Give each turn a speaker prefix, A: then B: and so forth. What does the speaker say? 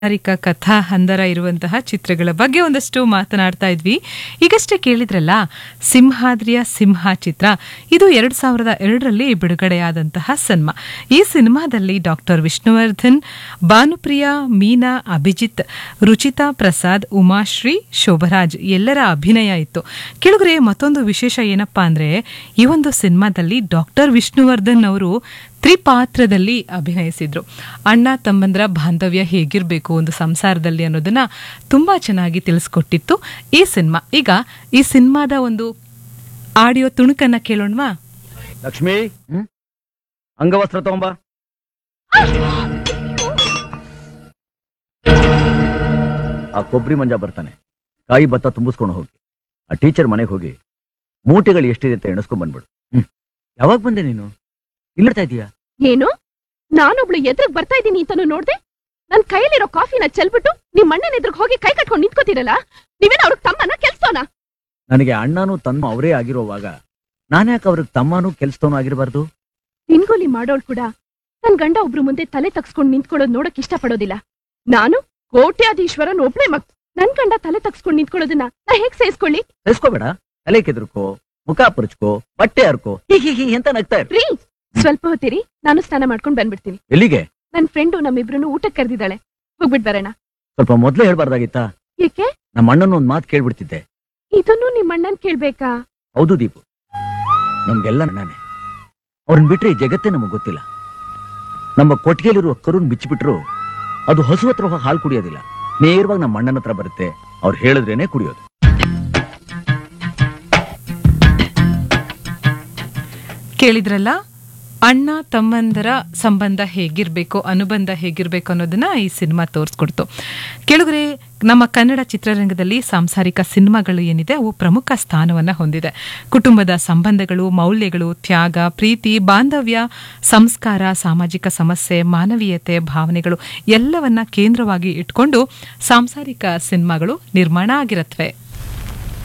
A: ಸಾಂಸಾರಿಕ ಕಥಾ ಹಂದರ ಇರುವಂತಹ ಚಿತ್ರಗಳ ಬಗ್ಗೆ ಒಂದಷ್ಟು ಮಾತನಾಡ್ತಾ ಇದ್ವಿ ಈಗಷ್ಟೇ ಕೇಳಿದ್ರಲ್ಲ ಸಿಂಹಾದ್ರಿಯ ಸಿಂಹ ಚಿತ್ರ ಇದು ಎರಡ್ ಸಾವಿರದ ಎರಡರಲ್ಲಿ ಬಿಡುಗಡೆಯಾದಂತಹ ಸಿನಿಮಾ ಈ ಸಿನಿಮಾದಲ್ಲಿ ಡಾಕ್ಟರ್ ವಿಷ್ಣುವರ್ಧನ್ ಭಾನುಪ್ರಿಯಾ ಮೀನಾ ಅಭಿಜಿತ್ ರುಚಿತಾ ಪ್ರಸಾದ್ ಉಮಾಶ್ರೀ ಶೋಭರಾಜ್ ಎಲ್ಲರ ಅಭಿನಯ ಇತ್ತು ಕೆಳಗರೆ ಮತ್ತೊಂದು ವಿಶೇಷ ಏನಪ್ಪಾ ಅಂದ್ರೆ ಈ ಒಂದು ಸಿನಿಮಾದಲ್ಲಿ ಡಾಕ್ಟರ್ ವಿಷ್ಣುವರ್ಧನ್ ಅವರು ತ್ರಿಪಾತ್ರದಲ್ಲಿ ಅಭಿನಯಿಸಿದ್ರು ಅಣ್ಣ ತಮ್ಮಂದ್ರ ಬಾಂಧವ್ಯ ಹೇಗಿರಬೇಕು ಒಂದು ಸಂಸಾರದಲ್ಲಿ ಅನ್ನೋದನ್ನ ತುಂಬಾ ಚೆನ್ನಾಗಿ ತಿಳಿಸ್ಕೊಟ್ಟಿತ್ತು ಈ ಸಿನಿಮಾ ಈಗ ಈ ಸಿನಿಮಾದ ಒಂದು ಆಡಿಯೋ ತುಣುಕನ್ನ ಕೇಳೋಣವಾ
B: ಲಕ್ಷ್ಮಿ ಅಂಗವಸ್ತ್ರ ತಗೊಂಬ ಆ ಕೊಬ್ಬರಿ ಮಂಜ ಬರ್ತಾನೆ ಕಾಯಿ ಭತ್ತ ತುಂಬಿಸ್ಕೊಂಡು ಹೋಗಿ ಆ ಟೀಚರ್ ಮನೆಗೆ ಹೋಗಿ ಮೂಟೆಗಳು ಎಷ್ಟಿದೆ ಅಂತ ಎಣಿಸ್ಕೊಂಡ್ ಬಂದ್ಬಿಡು ಹ್ಮ್ ಯಾವಾಗ ಬಂದೆ ನೀನು ಇಲ್ಲಿರ್ತಾ ಇದೀಯಾ
C: ಏನು ನಾನೊಬ್ಳು ಎದುರಿಗೆ ಬರ್ತಾ ಇದ್ದೀನಿ ಅಂತಾನು ನೋಡ್ದೆ ನನ್ ಕೈಯಲ್ಲಿರೋ ಕಾಫಿನ ಚೆಲ್ಬಿಟ್ಟು ನಿಮ್ ಅಣ್ಣನ ಎದುರಿಗೆ ಹೋಗಿ ಕೈ ಕಟ್ಕೊಂಡು ನಿಂತ್ಕೋತಿರಲ್ಲ ನೀವೇನ ಅವ್ರಿಗೆ ತಮ್ಮನ ಕೆಲ್ಸೋನ
B: ನನಗೆ ಅಣ್ಣನೂ ತಮ್ಮ ಅವರೇ ಆಗಿರೋವಾಗ ನಾನ್ಯಾಕೆ ಅವ್ರಿಗೆ ತಮ್ಮನೂ ಕೆಲ್ಸದವನು ಆಗಿರಬಾರ್ದು
C: ನಿನ್ಗೋಲಿ ಮಾಡೋಳ್ ಕೂಡ ನನ್ ಗಂಡ ಒಬ್ರು ಮುಂದೆ ತಲೆ ತಗ್ಸ್ಕೊಂಡ್ ನಿಂತ್ಕೊಳ್ಳೋದ್ ನೋಡಕ್ ಇಷ್ಟಪಡೋದಿಲ್ಲ ನಾನು ಕೋಟ್ಯಾಧೀಶ್ವರನ್ ಒಬ್ಳೆ ಮಕ್ ನನ್ ಗಂಡ ತಲೆ ತಗ್ಸ್ಕೊಂಡ್ ನಿಂತ್ಕೊಳ್ಳೋದನ್ನ ನಾ ಹೇಗ್ ಸೇರಿಸ್ಕೊಳ್ಳಿ
B: ಸೇಸ್ಕೋಬೇಡ ತಲೆ ಕೆದರ್ಕೋ ಮುಖ ಪುರ್ಚ್ಕೋ ಬಟ್ಟೆ ಹರ್ಕೋ ಹಿ ಹಿ ಹಿ ಅಂತ ನಗ್ತಾ ಇರು
C: ರೀ ಸ್ವಲ್ಪ ಹೊತ್ತಿರಿ ನಾನು ಸ್ನಾನ ಮಾಡ್ಕೊಂಡ್ ಬಂದ್ಬಿಡ್ತೀನಿ
B: ಎಲ್ಲಿಗೆ
C: ನನ್ ಫ್ರೆಂಡು ನಮ್ಮಿಬ್ರು ಊಟಕ್ಕೆ ಕರೆದಿದ್ದಾಳೆ ಹೋಗ್ಬಿಟ್ ಬರೋಣ
B: ಸ್ವಲ್ಪ ಮೊದ್ಲೇ ಹೇಳ್ಬಾರ್ದಾಗಿತ್ತಾ
C: ಏಕೆ
B: ನಮ್ಮ ಅಣ್ಣನ ಒಂದ್ ಮಾತು ಕೇಳ್ಬಿಡ್ತಿದ್ದೆ
C: ಇದನ್ನು ನಿಮ್ ಅಣ್ಣನ್ ಕೇಳ್ಬೇಕಾ
B: ಹೌದು ದೀಪು ನಮ್ಗೆಲ್ಲ ನಾನೇ ಅವ್ರನ್ನ ಬಿಟ್ರೆ ಈ ಜಗತ್ತೇ ನಮಗ್ ಗೊತ್ತಿಲ್ಲ ನಮ್ಮ ಕೊಟ್ಟಿಗೆಲಿರುವ ಕರುನ್ ಬಿಚ್ಚಿಬಿಟ್ರು ಅದು ಹಸು ಹತ್ರ ಹೋಗಿ ಹಾಲು ಕುಡಿಯೋದಿಲ್ಲ ನೇರವಾಗಿ ನಮ್ಮ ಅಣ್ಣನ ಹತ್ರ ಬರುತ್ತೆ ಅವ್ರು ಹೇಳಿದ್ರೇನೆ ಕುಡಿಯೋದು
A: ಕೇಳಿದ್ರಲ್ಲ ಅಣ್ಣ ತಮ್ಮಂದರ ಸಂಬಂಧ ಹೇಗಿರ್ಬೇಕು ಅನುಬಂಧ ಹೇಗಿರ್ಬೇಕು ಅನ್ನೋದನ್ನ ಈ ಸಿನಿಮಾ ತೋರಿಸ್ಕೊಡ್ತು ಕೆಳಗರೆ ನಮ್ಮ ಕನ್ನಡ ಚಿತ್ರರಂಗದಲ್ಲಿ ಸಾಂಸಾರಿಕ ಸಿನಿಮಾಗಳು ಏನಿದೆ ಅವು ಪ್ರಮುಖ ಸ್ಥಾನವನ್ನ ಹೊಂದಿದೆ ಕುಟುಂಬದ ಸಂಬಂಧಗಳು ಮೌಲ್ಯಗಳು ತ್ಯಾಗ ಪ್ರೀತಿ ಬಾಂಧವ್ಯ ಸಂಸ್ಕಾರ ಸಾಮಾಜಿಕ ಸಮಸ್ಯೆ ಮಾನವೀಯತೆ ಭಾವನೆಗಳು ಎಲ್ಲವನ್ನ ಕೇಂದ್ರವಾಗಿ ಇಟ್ಕೊಂಡು ಸಾಂಸಾರಿಕ ಸಿನಿಮಾಗಳು ನಿರ್ಮಾಣ ಆಗಿರತ್ವೆ